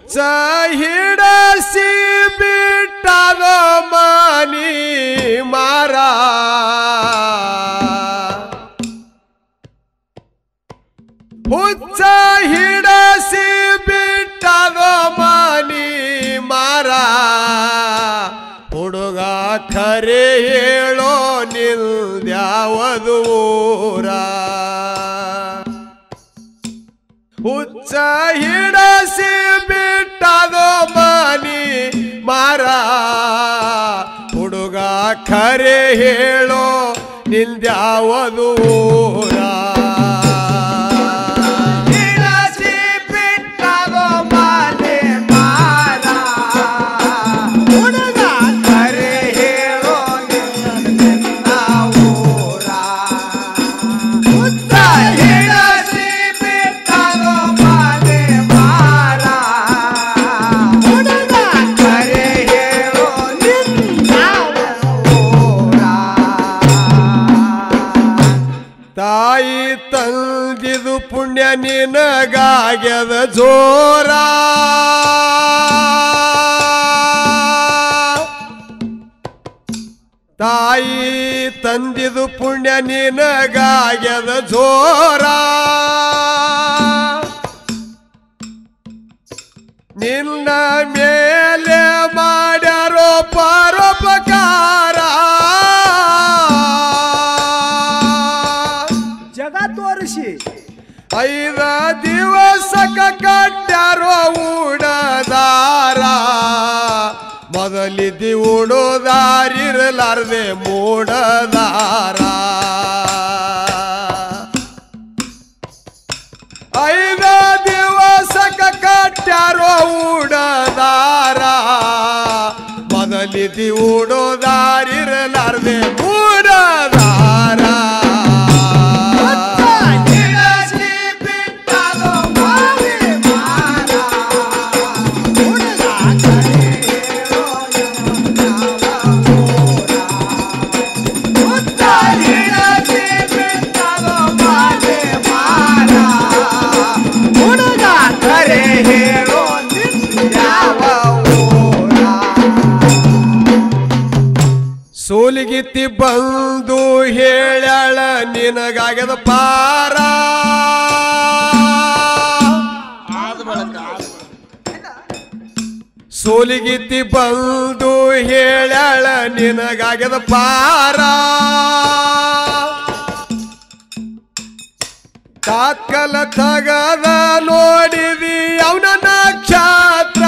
ಹುಚ್ಚ ಹಿಡಸಿ ಬಿಟ್ಟದ ಮನಿ ಮಾರ ಹುಚ್ಚ ಹಿಡಸಿ ಬಿಟ್ಟದ ಮನಿ ಮಾರ ಹುಡುಗ ಖರೆ ಹೇಳೋ ನಿಲ್ದ್ಯಾವದು ಊರ ಹುಚ್ಚ ಹಿಡಸಿ ಬಿಟ್ಟದ ಮನಿ ಮಾರ ಹುಡುಗ ಖರೆ ಹೇಳೋ ನಿಲ್ದ್ಯಾವದು ಊರ ಹಿಡಸಿ ಬಿಟ್ಟದೋ ಮಾಲೆ ಮಾರ ಹುಡುಗ ಕರೆ ಹೇಳೋ ನಿನ್ನ ಊರ ಹುಚ್ಚ ಹಿಡಸಿ ಬಿಟ್ಟದೋ ಮಾಲೆ ಮಾರ ಹುಡುಗ ಕರೆ ಹೇಳೋ ನಿನ್ನ ಊರ ತಾಯಿ ತಂದಿದು ಪುಣ್ಯ ನಿನಗಾಗ್ಯದ ಜೋರ ತಾಯಿ ತಂದಿದು ಪುಣ್ಯ ನಿನಗಾಗ್ಯದ ಜೋರ ನಿನ್ನ ಮೇಲೆ ಮಾಡ್ಯಾರೋ ಪರೋಪಕಾರ ಜಗ ತೋರಿಸಿ ಐದ ದಿವಸಕ ಕಟ್ಟ್ಯಾರೋ ಉಡದಾರ ಮೊದಲಿದ್ದಿ ಉಡೋದಾರಿರಲಾರ್ದೆ ಮೂಡದಾರ ಐದ ದಿವಸಕ ಕಟ್ಟ್ಯಾರೋ ಉಡದಾರ ಮೊದಲಿದ್ದಿ ಉಡೋದಾರಿರಲಾರ್ದೆ ಮೂಡದಾರ ಹಿಡಸಿ ಬಿಟ್ಟದೋ ಮಾಲೆ ಮಾರ ಹುಡುಗ ಕರೆ ಹೇಳೋ ಹುಚ್ಚ ಹಿಡಸಿ ಬಿಟ್ಟದೋ ಮಾಲೆ ಮಾರ ಹುಡುಗ ಕರೆ ಹೇಳೋ ಯಾವ ಊರ ಸೋಲಿಗಿತ್ತಿ ಬಂದು ಹೇಳ್ಯಾಳ ನಿನಗಾಗ್ಯದ ಪಾರ ಸೋಲಿಗಿತ್ತಿ ಬಂದು ಹೇಳ್ಯಾಳ ನಿನಗಾಗ್ಯದ ಪಾರ ತಾತ್ಕಲ ತಗದ ನೋಡಿದಿ ಅವನ ನಕ್ಷತ್ರ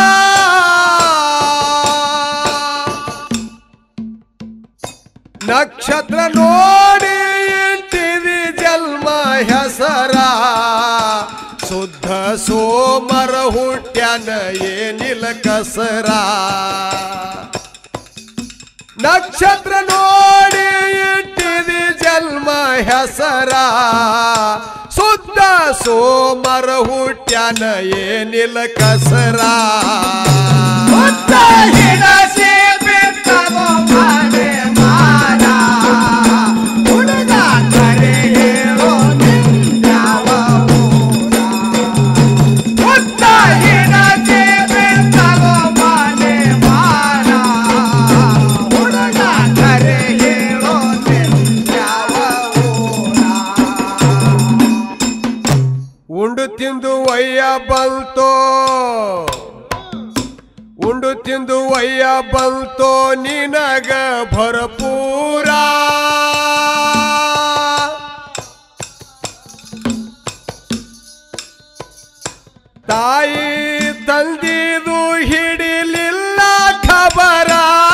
ನಕ್ಷತ್ರ ನೋಡಿ ಇಂಟಿದಿ ಜನ್ಮ ಹೆಸರ ಶುದ್ಧ ಸೋಮರ ಹುಟ್ಟ್ಯಾನ ಏನಿಲ್ಲ ಕಸರ ನಕ್ಷತ್ರ ನೋಡಿ ಇಟ್ಟಿದಿ ಜನ್ಮ ಹೆಸರ ಶುದ್ಧ ಸೋಮರ ಹುಟ್ಟ್ಯಾನ ಏನಿಲ್ಲ ಕಸರ ಹುಚ್ಚ ಹಿಡಸಿ ಬಿಟ್ಟದೋ ಮಾಲೆ ಮಾರ ಹುಡುಗ ಕರೆ ಹೇಳೋ ನಿನ್ಯಾವ ಊರ ಹುಚ್ಚ ಹಿಡಸಿ ಬಿಟ್ಟದೋ ಮಾಲೆ ಮಾರ ಹುಡುಗ ಕರೆ ಹೇಳೋ ನಿನ್ಯಾವ ಊರ ಉಂಡು ತಿಂದು ಒಯ್ಯ ಬಂತೋ ಉಂಡು ತಿಂದು ಒಯ್ಯ ಬಂತೋ ನಿನಗ ಭರಪೂರ ತಾಯಿ ತಂದಿದು ಹಿಡಿಲಿಲ್ಲ ಖಬರ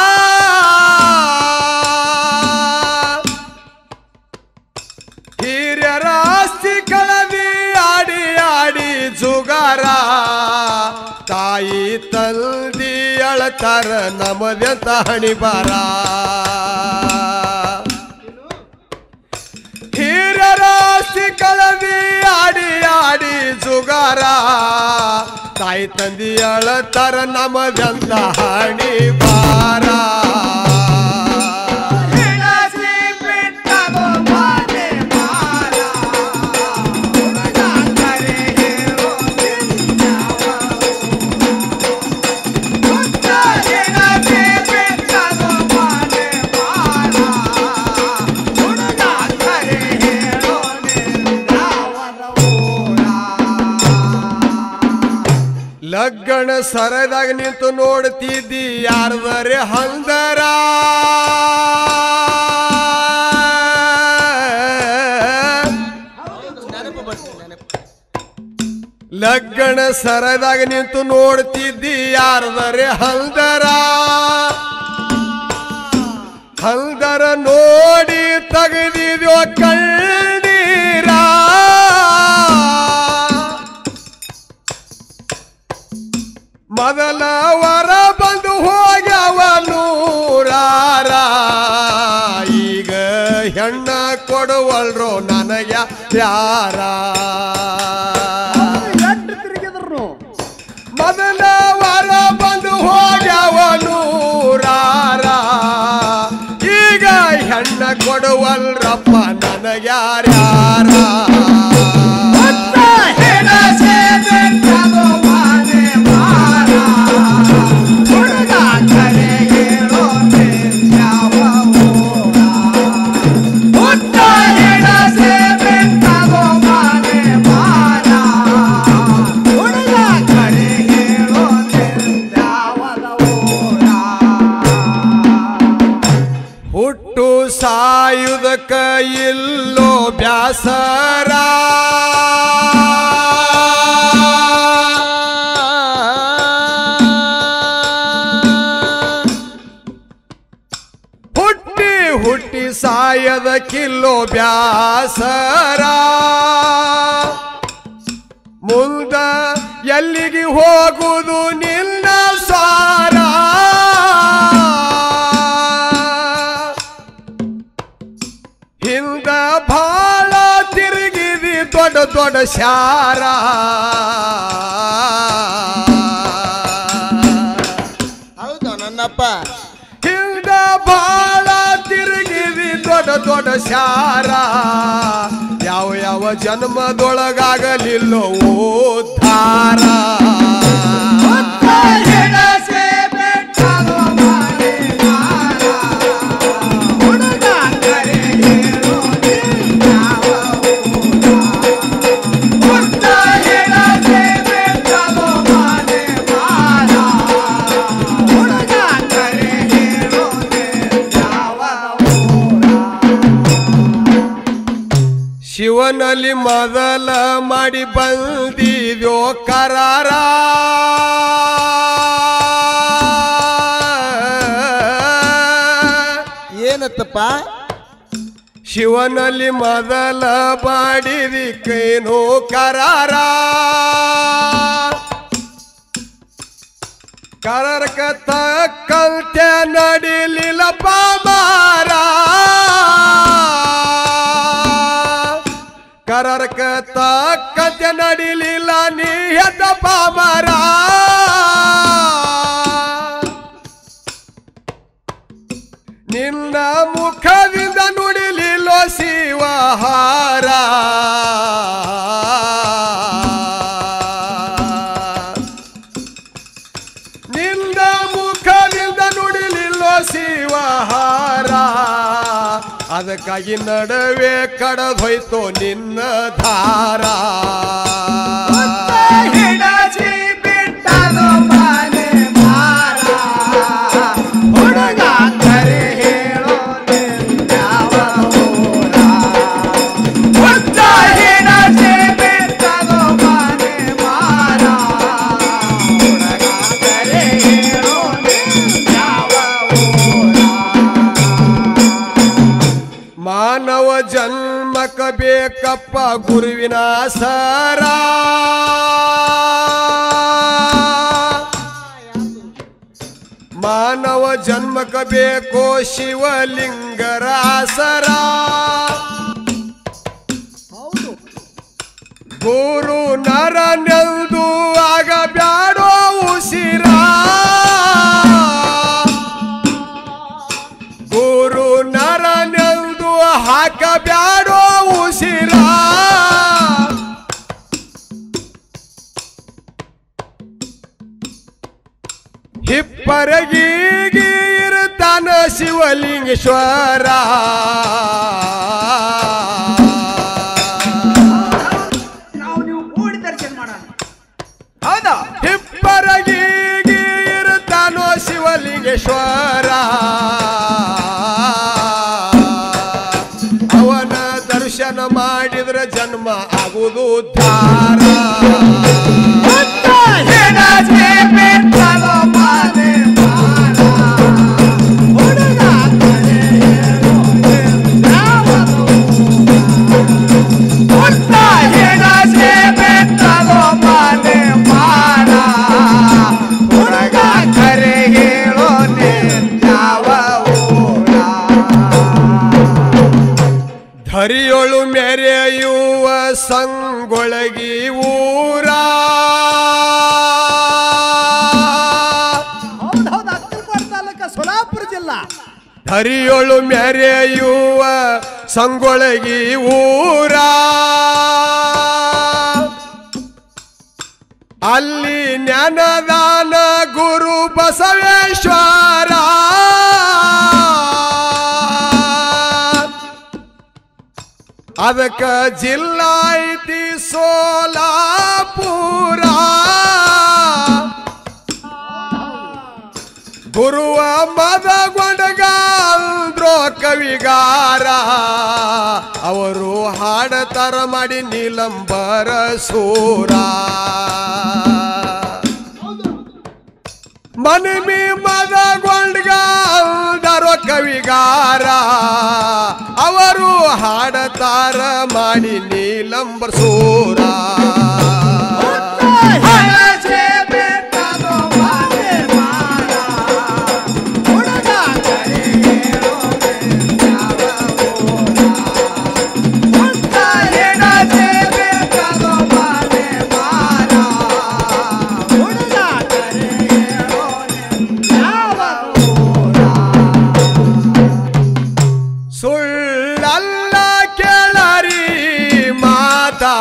ಹಿರಿಯರ ಆಸ್ತಿ ಕಳದಿ ಆಡಿ ಆಡಿ ಜುಗಾರ ತಾಯಿ ತಂದಿ ಅಳತಾರ ನಮದೆಂತ ಹಣಿ ಬಾರ ಹಿರಿಯರ ಆಸ್ತಿ ಕಳದಿ ಆಡಿ ಆಡಿ ಜುಗಾರ ತಾಯಿ ತಂದಿ ಅಳತಾರ ನಮದೆಂತ ಹಣಿ ಬಾರ ಹಿಡಸಿ ಬಿಟ್ಟದೋ ಮಾಲೆ ಮಾರ ಹುಡುಗ ಕರೆ ಹೇಳೋ ನಿನ್ಯಾವ ಲಗ್ಗಣ ಸರದಾಗ ನಿಂತು ನೋಡ್ತಿದ್ದಿ ಯಾರ್ದರೆ ಹಂದರ ನೆನಪು ಬರ್ತೀನಿ ನೆನಪು ಲಗ್ಗಣ ಸರದಾಗ ನಿಂತು ನೋಡ್ತಿದ್ದಿ ಯಾರ್ದರೆ ಹಲ್ದರ ಹಲ್ದರ ನೋಡಿ ತೆಗೆದಿದ್ಯೋ ಕಣ್ಣೀರ ಮೊದಲ ವರ ಬಂದು ಹೋಗ್ಯವ ನೂರಾರ ಈಗ ಹೆಣ್ಣ ಕೊಡುವಲ್ರೋ ನನಗ ಯಾರ ಎಟ್ಟು ತಿರುಗಿದ್ರು ಮೊದಲ ವರ ಬಂದು ಹೋಗ್ಯವ ನೂರಾರ ಈಗ ಹೆಣ್ಣ ಕೊಡುವಲ್ರಪ್ಪ ನನಗ್ಯಾರ್ಯಾರ ಹಿಡಸೆ ಬೆಟ್ಟದು ಮಾನೆ ಮಾರ ಹುಡುಗ ಕರೆ ಹೇಳೋ ಯಾವ ಊರ ಹುಟ್ಟ ಹಿಡಸೆ ಬೆಟ್ಟದು ಮಾನೆ ಮಾರ ಹುಡುಗ ಕರೆ ಹೇಳೋ ಯಾವದ ಊರ ಹುಟ್ಟು ಸಾಯುವುದಕ್ಕ ಇಲ್ಲೋ ಬ್ಯಾಸರ ಹುಟ್ಟಿ ಹುಟ್ಟಿ ಸಾಯದ ಕಿಲ್ಲೋ ಬ್ಯಾಸರ ಮುಂದ ಎಲ್ಲಿಗೆ ಹೋಗುವುದು ನಿನ್ನ ಸಾರ ಹಿಂದ ಬಾಳ ತಿರುಗಿದಿ ದೊಡ್ಡ ದೊಡ್ಡ ಶಾರ ಹೌದು ನನ್ನಪ್ಪ ಹಿಂದ ಬಾಳ ತಿರುಗಿದಿ ದೊಡ್ಡ ದೊಡ್ಡ ಶಾರ ಯಾವ ಯಾವ ಜನ್ಮದೊಳಗಾಗಲಿಲ್ಲೋ ಉದ್ಧಾರ ಹಿಡಸೆ ಬೆಟ್ಟದು ಮಾನೆ ಮಾರ ಹುಡುಗ ಕರೆ ಹೇಳೋ ಯಾವ ಊರ ಹುಟ್ಟ ಹಿಡಸೆ ಬೆಟ್ಟದು ಮಾನೆ ಮಾರ ಹುಡುಗ ಕರೆ ಹೇಳೋ ಯಾವ ಊರ ಶಿವನಲ್ಲಿ ಮೊದಲ ಮಾಡಿ ಬಂದಿದ್ಯೋ ಕರಾರ ಏನತ್ತಪ್ಪ ಶಿವನಲ್ಲಿ ಮೊದಲ ಮಾಡಿದಿ ಕೈನೋ ಕರಾರ ಕರಕ ತಕ್ಕಂತೆ ನಡಿಲಿಲ್ಲ ಪಾಮಾರ ಕರಕ ತಕ್ಕಂತೆ ನಡಿಲಿಲ್ಲ ನೀ ಹೆದ್ದ ಪಾಮಾರ ನಿನ್ನ ಮುಖದಿಂದ ನುಡಿಲಿಲ್ಲೋ ಶಿವಹಾರ ನಿನ್ನ ಮುಖದಿಂದ ನುಡಿಲಿಲ್ಲೋ ಶಿವಹಾರ ಅದಕ್ಕಾಗಿ ನಡುವೆ ಕಡದೊಯ್ತು ನಿನ್ನ ಧಾರ ಹಿಡಸಿ ಬಿಟ್ಟದು ಮಾನೆ ಮಾರ ಹುಡುಗ ಕರೆ ಹೇಳೋ ಯಾವ ಊರ ಹುಟ್ಟ ಹಿಡಸಿ ಬಿಟ್ಟದು ಮಾನೆ ಮಾರ ಹುಡುಗ ಕರೆ ಹೇಳೋ ಯಾವ ಊರ ಮಾನವ ಜನ್ಮಕ ಬೇಕಪ್ಪ ಗುರುವಿನ ಸರ ಮಾನವ ಜನ್ಮಕ ಬೇಕೋ ಶಿವಲಿಂಗರ ಆಸರ ಹೌದು ಗುರು ನರನೆಂದು ಆಗ ಬ್ಯಾಡೋ ಉಸಿರ ಗುರು ನರನೆಂದು ಹಾಕ ಬ್ಯಾಡೋ ಉಸಿರ ಹಿಪ್ಪರಗೀಗಿ ಇರುತ್ತಾನ ಶಿವಲಿಂಗೇಶ್ವರ ನಾವು ನೀವು ಕೂಡಿ ದರ್ಶನ ಮಾಡೋಣ ಹೌದಾ ಹಿಪ್ಪರಗಿ ಶಿವಲಿಂಗೇಶ್ವರ ಅವನ ದರ್ಶನ ಮಾಡಿದ್ರ ಜನ್ಮ ಆಗುವುದು ಧಾರ ಹೆಣಜಿ ಬಿಟ್ಟಲು ಮನೆ ಮಾರ ಹುಡುಗ ಕರೆ ಹೇಳೋ ನಿಲ್ದಾವನು ಹುಟ್ಟ ಹೆಣಜಿ ಬಿಟ್ಟಲು ಮನೆ ಮಾರ ಹುಡುಗ ಕರೆ ಹೇಳೋ ನಿಲ್ದಾವ ಊರ ಧರಿಯೊಳು ಮೆರೆಯುವ ಸಂಗೊಳಗಿ ಊರ ಹೌದು ಹೌದು ಅಕ್ಕಲ್ಕೋಟ್ ತಾಲೂಕ ಸೋಲಾಪುರ ಜಿಲ್ಲಾ ಧರಿಯೊಳು ಮೆರೆಯುವ ಸಂಗೊಳಗಿ ಊರ ಅಲ್ಲಿ ಜ್ಞಾನದಾನ ಗುರು ಬಸವೇಶ್ವರ ಅದಕ್ಕ ಜಿಲ್ಲಾ ಐತಿ ಸೋಲಾಪುರ ಗುರುವ ಮದಗೊಂಡಗಾಂದ್ರೋ ಕವಿಗಾರ ಅವರು ಹಾಡತರ ಮಾಡಿ ನೀಲಂಬರ ಸೂರ ಮನಿಮಿ ಮದಗೊಂಡಗಾಂದರೋ ಕವಿಗಾರ ಅವರು ಹಾಡತಾರ ಮಾಡಿ ನೀಲಂಬರ ಸೂರ ಹೆಣಜಿ ಬಿಟ್ಟಲು ಮನೆ ಮಾರ ಹುಡುಗ ಕರೆ ಹೇಳೋ ನಿಲ್ದಾವ ಊರ ಹುಟ್ಟ ಹೆಣಜಿ ಬಿಟ್ಟಲು ಮನೆ ಮಾರ ಹುಡುಗ ಕರೆ ಹೇಳೋ ನಿಲ್ದಾವ ಊರ ಸುಳ್ಳಲ್ಲ ಕೇಳರಿ ಮಾತಾ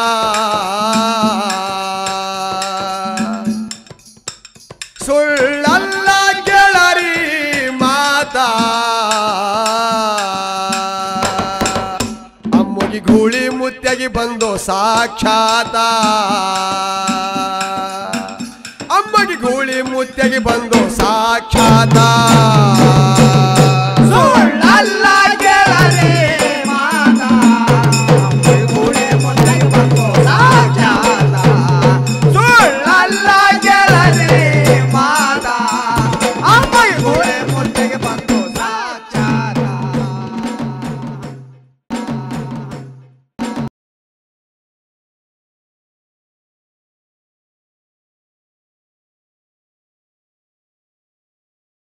ಸುಳ್ಳಲ್ಲ ಕೇಳರಿ ಮಾತಾ ಅಮ್ಮಗಿ ಗೂಳಿ ಮುತ್ಯಾಗಿ ಬಂದು ಸಾಕ್ಷಾತ ಅಮ್ಮಗೆ ಗೂಳಿ ಮುತ್ಯಾಗಿ ಬಂದು ಸಾಕ್ಷಾತ